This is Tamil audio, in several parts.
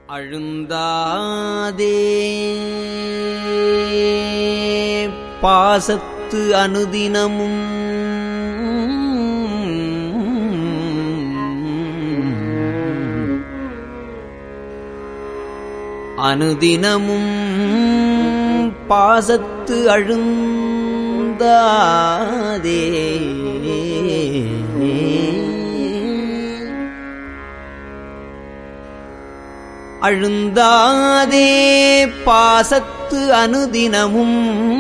அழுந்தாதே பாசத்து அனுதினமும் அனுதினமும் பாசத்து அழுந்தாதே அழுந்தாதே பாசத்து அனுதினமும்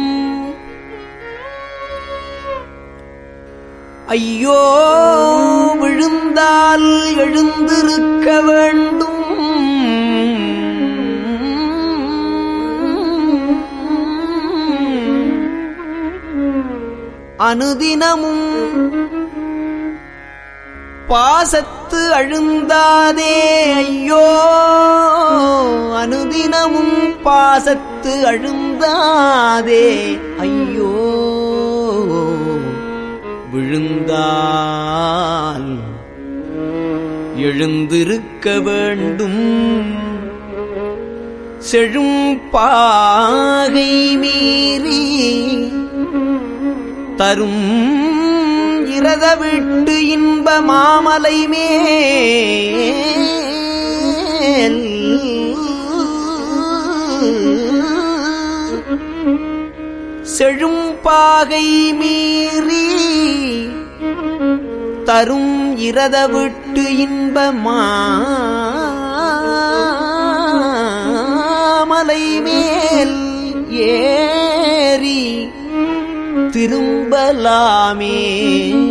ஐயோ விழுந்தால் எழுந்திருக்க வேண்டும் அனுதினமும் பாசத்து அழுந்தாதே ஐயோ அனுதினமும் பாசத்து அழுந்தாதே ஐயோ விழுந்தால் எழுந்திருக்க வேண்டும் செழும் பாகை மீறி தரும் இரத விட்டு இன்ப மாமலை மேல் செழும் பாகை மீறி தரும் இரத விட்டு இன்ப மாமலை மேல் ஏறி திரும்பலாமே